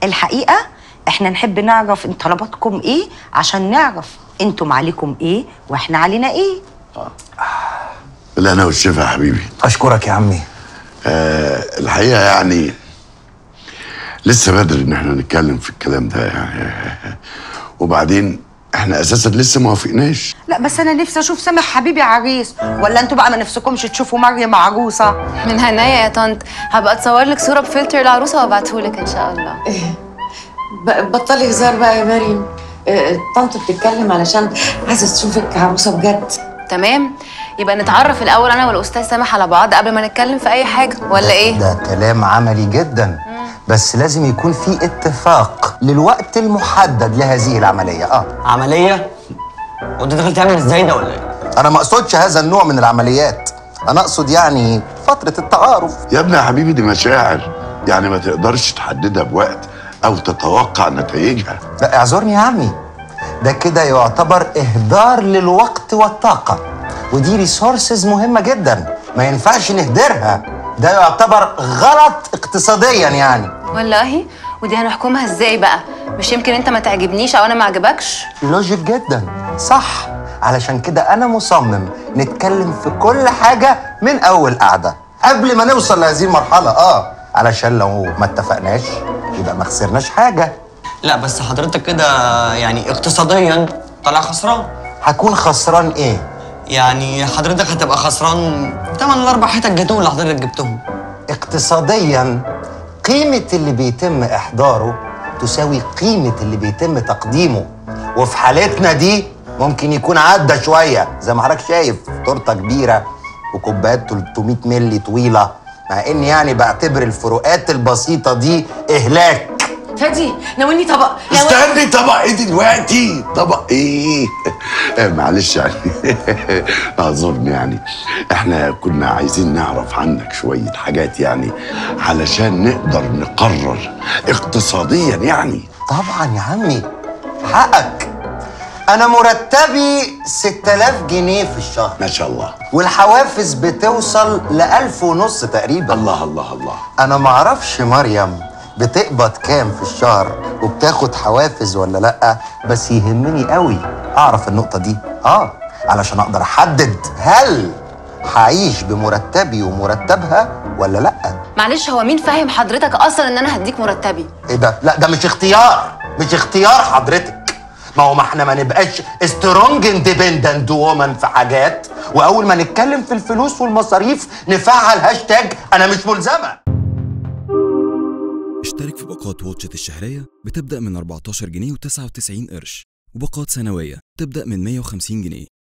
الحقيقه احنا نحب نعرف ان طلباتكم ايه عشان نعرف انتم عليكم ايه واحنا علينا ايه لا انا والشفا يا حبيبي اشكرك يا عمي آه الحقيقه يعني لسه بدري ان احنا نتكلم في الكلام ده يعني وبعدين احنا اساسا لسه ما وافقناش لا بس انا نفسي اشوف سامح حبيبي عريس ولا انتوا بقى ما نفسكمش تشوفوا مريم عروسه من هنايا يا طنط هبقى اتصور لك صوره بفلتر العروسه وابعتهولك ان شاء الله ب- بطلي هزار بقى يا مريم آه، طنط بتتكلم علشان عايزه تشوفك عروسه بجد تمام يبقى نتعرف الاول انا والاستاذ سامح على بعض قبل ما نتكلم في اي حاجه ولا ايه ده كلام عملي جدا بس لازم يكون في اتفاق للوقت المحدد لهذه العملية اه عملية؟ وانت دخلت تعمل ازاي ده ولا ايه؟ انا ما اقصدش هذا النوع من العمليات انا اقصد يعني فترة التعارف يا ابني يا حبيبي دي مشاعر يعني ما تقدرش تحددها بوقت او تتوقع نتائجها لا اعذرني يا عمي ده كده يعتبر اهدار للوقت والطاقة ودي ريسورسز مهمة جدا ما ينفعش نهدرها ده يعتبر غلط اقتصاديا يعني والله ودي هنحكمها ازاي بقى مش يمكن انت ما تعجبنيش او انا ما عجبكش لوجيك جدا صح علشان كده انا مصمم نتكلم في كل حاجة من اول قعدة قبل ما نوصل لهذه المرحلة اه علشان لو ما اتفقناش يبقى ما خسرناش حاجة لا بس حضرتك كده يعني اقتصاديا طالع خسران هكون خسران ايه يعني حضرتك هتبقى خسران تمن الاربع حتت جاتوه اللي حضرتك جبتهم اقتصاديا قيمة اللي بيتم إحضاره تساوي قيمة اللي بيتم تقديمه وفي حالتنا دي ممكن يكون عدى شوية زي ما حضرتك شايف تورتة كبيرة وكوبايات 300 مللي طويلة مع إني يعني بعتبر الفروقات البسيطة دي إهلاك فادي ناولني طبق استني طبق ايه دلوقتي طبق ايه آه، معلش يعني اعذرني يعني احنا كنا عايزين نعرف عنك شوية حاجات يعني علشان نقدر نقرر اقتصاديا يعني طبعا يا عمي حقك أنا مرتبي 6000 جنيه في الشهر ما شاء الله والحوافز بتوصل لألف ونص تقريبا الله الله الله انا معرفش مريم بتقبض كام في الشهر وبتاخد حوافز ولا لا بس يهمني قوي اعرف النقطه دي اه علشان اقدر احدد هل هعيش بمرتبي ومرتبها ولا لا معلش هو مين فاهم حضرتك اصلا ان انا هديك مرتبي ايه ده لا ده مش اختيار مش اختيار حضرتك ما هو ما احنا ما نبقاش سترونج اندبندنت وومن في حاجات واول ما نتكلم في الفلوس والمصاريف نفعل هاشتاج انا مش ملزمه اشترك في باقات واتشت الشهرية بتبدأ من 14 جنيه و99 قرش وباقات سنوية تبدأ من 150 جنيه